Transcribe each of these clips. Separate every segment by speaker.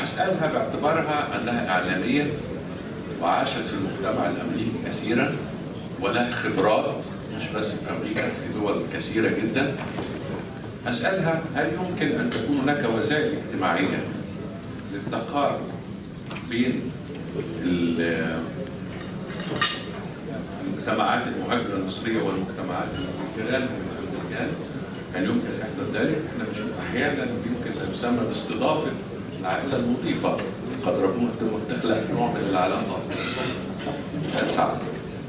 Speaker 1: هسألها باعتبارها أنها إعلامية وعاشت في المجتمع الأمريكي كثيرا ولها خبرات مش بس في أمريكا في دول كثيرة جدا أسألها هل يمكن أن تكون هناك وسائل اجتماعية للتقارب بين ال- المجتمعات المهاجرة المصرية والمجتمعات الجيران من الأمريكان هل يمكن أن يحدث ذلك؟ احنا بنشوف أحيانا يمكن أن يسمى باستضافة العائلة المضيفة قد ربما تخلق نوع من العلاقة صعب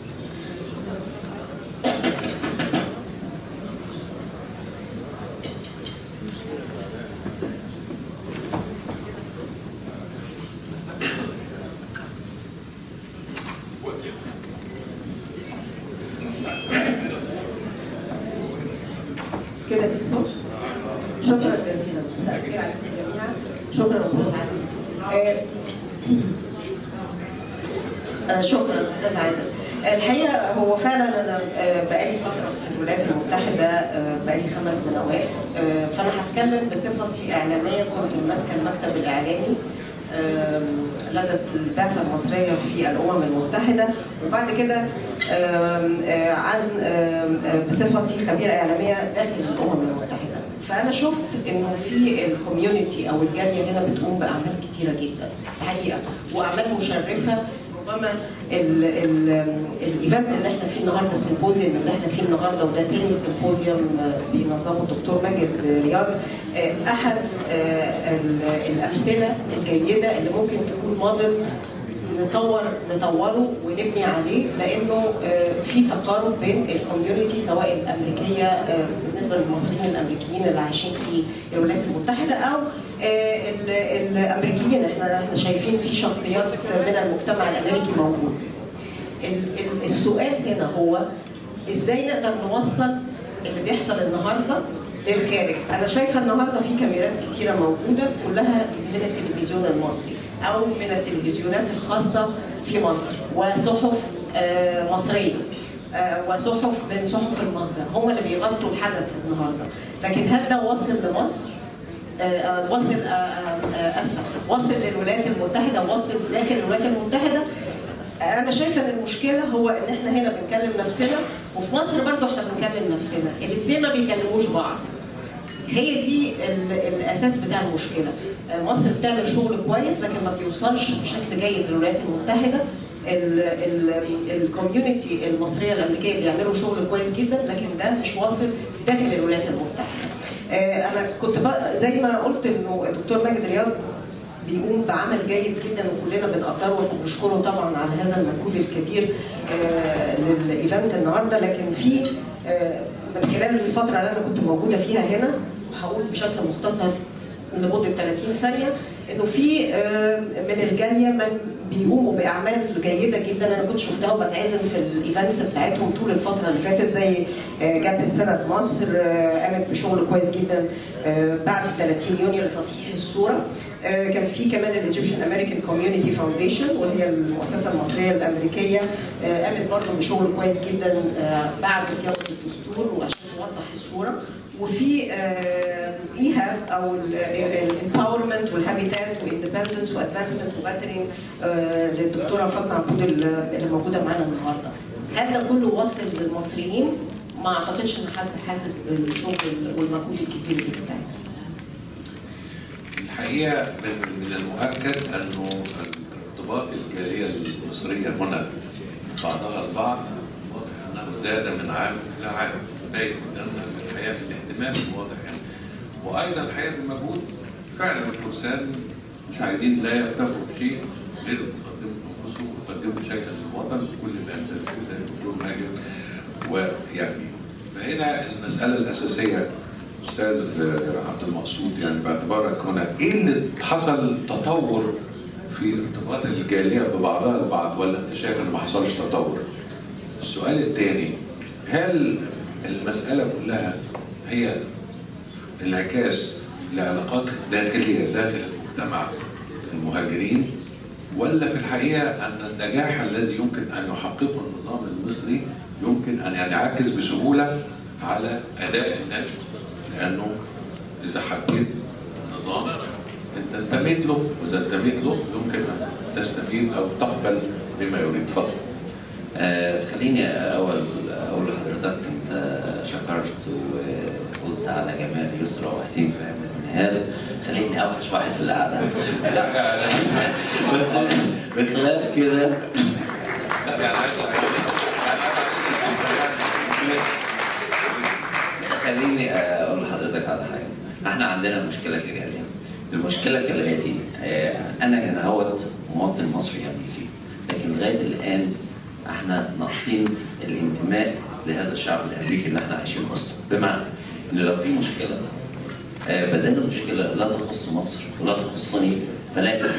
Speaker 2: كده في صوت شكرا جزيلا مساء الخير عليكم جميعا شكرا استاذ عادل آه، آه، شكرا استاذ عادل الحقيقه هو فعلا انا آه، بقالي فتره في الولايات المتحده آه، بقالي خمس سنوات آه، فانا هتكلم بصفتي اعلاميه كنت ماسكه المكتب الاعلامي آم، لدى البعثه المصريه في الامم المتحده وبعد كده آم، آه، عن آم، آه، بصفتي خبيره اعلاميه داخل الامم المتحده فانا شفت انه في الكوميونتي او الجاليه هنا بتقوم باعمال كتيره جدا الحقيقه واعمال مشرفه ربما ال- ال- الايفنت اللي احنا فيه النهارده السيمبوزيوم اللي احنا فيه النهارده وده تاني سيمبوزيوم آه، بينظمه الدكتور ماجد رياض آه، احد آه، ال- الامثله الجيده اللي ممكن تكون موديل نطور نطوره ونبني عليه لانه آه، في تقارب بين الكوميونتي سواء الامريكيه آه، بالنسبه للمصريين الامريكيين اللي عايشين في الولايات المتحده او آه، ال- الامريكيين احنا احنا شايفين في شخصيات من المجتمع الامريكي موجود. ال- ال- السؤال هنا هو ازاي نقدر نوصل اللي بيحصل النهارده للخارج انا شايفه النهارده في كاميرات كتيره موجوده كلها من التلفزيون المصري او من التلفزيونات الخاصه في مصر وصحف آه، مصريه آه، وصحف من صحف المهجر هم اللي بيغطوا الحدث النهارده لكن هل ده واصل لمصر آه، آه، واصل آه، آه، آه، اسفه واصل للولايات المتحده واصل داخل الولايات المتحده انا شايفه ان المشكله هو ان احنا هنا بنكلم نفسنا وفي مصر برضو احنا بنكلم نفسنا الاثنين ما بيكلموش بعض هي دي ال- الاساس بتاع المشكله آه، مصر بتعمل شغل كويس لكن ما بيوصلش بشكل جيد للولايات المتحده الكوميونتي المصريه الامريكيه بيعملوا شغل كويس جدا لكن ده مش واصل داخل الولايات المتحده آه، انا كنت بقى زي ما قلت انه الدكتور ماجد رياض بيقوم بعمل جيد جدا وكلنا بنقدره وبنشكره طبعا على هذا المجهود الكبير آه، للايفنت النهارده لكن في آه، من خلال الفتره اللي انا كنت موجوده فيها هنا وهقول بشكل مختصر لمده 30 ثانيه انه في آه، من الجاليه من بيقوموا باعمال جيده جدا انا كنت شفتها وبتعزم في الايفنتس بتاعتهم طول الفتره اللي فاتت زي آه، جبهه سند مصر آه، قامت بشغل كويس جدا آه، بعد 30 يونيو لتصحيح الصوره آه، كان في كمان الايجيبشن امريكان كوميونتي فاونديشن وهي المؤسسه المصريه الامريكيه آه، قامت برضه بشغل كويس جدا آه، بعد صياغه الدستور وعشان توضح الصوره وفي ايهاب او الامباورمنت والهابيتات واندبندنس وادفانسمنت وباترينج للدكتوره فاطمه عبود اللي موجوده معانا النهارده. هل ده كله واصل للمصريين؟ ما اعتقدش ان حد حاسس بالشغل والمجهود الكبير اللي بتاعه.
Speaker 1: الحقيقه من من المؤكد انه ارتباط الجاليه المصريه هنا بعضها البعض واضح انه زاد من عام الى عام باين قدامنا الحقيقه الاهتمام واضح يعني وايضا الحقيقه المجهود فعلا الفرسان مش عايزين لا يرتبوا بشيء غير يقدموا انفسهم ويقدموا شيئا للوطن بكل ما يمتلكه زي الدكتور ماجد ويعني فهنا المساله الاساسيه استاذ عبد المقصود يعني باعتبارك هنا ايه اللي حصل تطور في ارتباط الجاليه ببعضها البعض ولا انت شايف ان ما حصلش تطور؟ السؤال الثاني هل المساله كلها هي انعكاس لعلاقات داخليه داخل المجتمع المهاجرين ولا في الحقيقه ان النجاح الذي يمكن ان يحققه النظام المصري يمكن ان ينعكس بسهوله على اداء الناس لانه اذا حبيت نظام انت انتميت له واذا انتميت له يمكن ان تستفيد او تقبل بما يريد تفضل
Speaker 3: آه خليني اول اقول لحضرتك انت شكرت وقلت على جمال يسرى وحسين فهم هذا خليني اوحش واحد في القعده بس بس بخلاف كده
Speaker 1: لا يعني عايز
Speaker 3: خليني اقول لحضرتك على حاجه احنا عندنا مشكله كجاليه المشكله كالاتي آه، انا كان هوت مواطن مصري امريكي لكن لغايه الان احنا ناقصين الانتماء لهذا الشعب الامريكي اللي احنا عايشين وسطه بمعنى ان لو في مشكله آه، بدل المشكله لا تخص مصر ولا تخصني فلا يكون.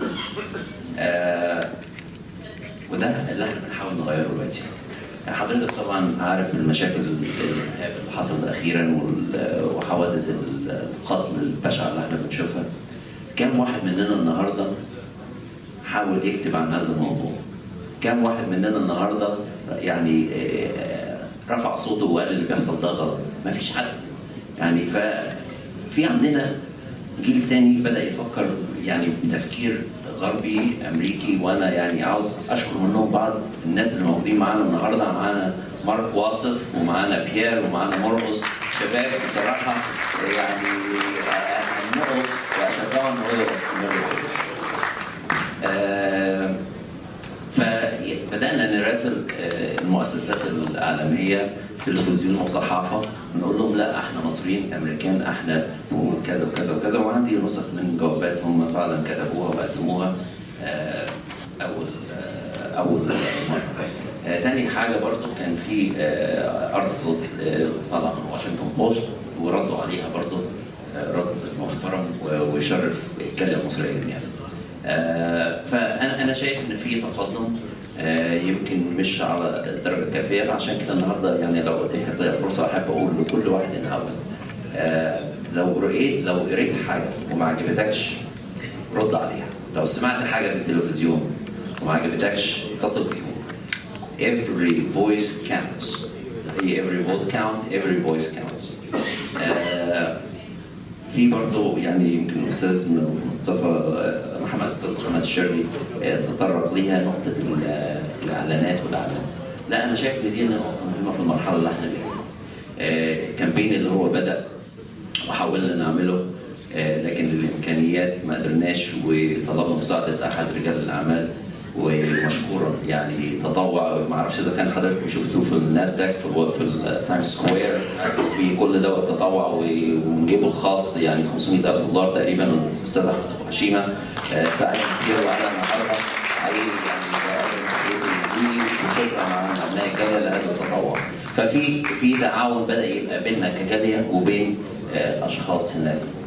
Speaker 3: آه، وده اللي احنا بنحاول نغيره دلوقتي حضرتك طبعا عارف المشاكل الارهاب اللي حصلت اخيرا وال- وحوادث القتل البشعه اللي احنا بنشوفها كم واحد مننا النهارده حاول يكتب عن هذا الموضوع كم واحد مننا النهارده يعني آه، رفع صوته وقال اللي بيحصل ده غلط ما فيش حد يعني ففي عندنا جيل تاني بدا يفكر يعني بتفكير غربي امريكي وانا يعني عاوز اشكر منهم بعض الناس اللي موجودين معانا النهارده معانا مارك واصف ومعانا بيير ومعانا مرقص شباب بصراحه يعني اهنئهم واشجعهم ان هو يستمروا آه، فبدانا نراسل آه، المؤسسات الاعلاميه تلفزيون وصحافه نقول لهم لا احنا مصريين امريكان احنا وكذا وكذا وكذا وعندي نسخ من جوابات هم فعلا كتبوها وقدموها آه، اول آه، اول مره آه، تاني حاجه برضو كان في ارتكلز طالعه من واشنطن بوست وردوا عليها برضو آه، رد محترم و- ويشرف الجاليه المصريه جميعا. آه، فانا انا شايف ان في تقدم آه، يمكن مش على الدرجه الكافيه عشان كده النهارده يعني لو اتيحت لي الفرصه احب اقول لكل واحد ان اول آه، لو رأيت لو قريت حاجه وما عجبتكش رد عليها لو سمعت حاجه في التلفزيون وما عجبتكش اتصل بيهم every voice counts زي every vote counts every voice counts آه، في برضه يعني يمكن الاستاذ مصطفى محمد الاستاذ محمد الشرقي آه، تطرق ليها نقطه ال- الاعلانات والاعلام لا انا شايف ان دي نقطه مهمه في المرحله اللي احنا فيها آه، الكامبين اللي هو بدا وحاولنا نعمله آه، لكن الامكانيات ما قدرناش وطلبنا مساعده احد رجال الاعمال ومشكورا يعني تطوع ما اعرفش اذا كان حضرتك شفتوه في الناسداك في الو- في التايم سكوير في كل ده التطوع ونجيبه الخاص يعني 500 الف دولار تقريبا الاستاذ احمد ابو حشيمه آه، ساعدنا كتير وانا النهارده حقيقي يعني بقدم دي وشكرا مع ابناء الجاليه لهذا التطوع ففي في تعاون بدا يبقى بيننا كجاليه وبين آه، اشخاص هناك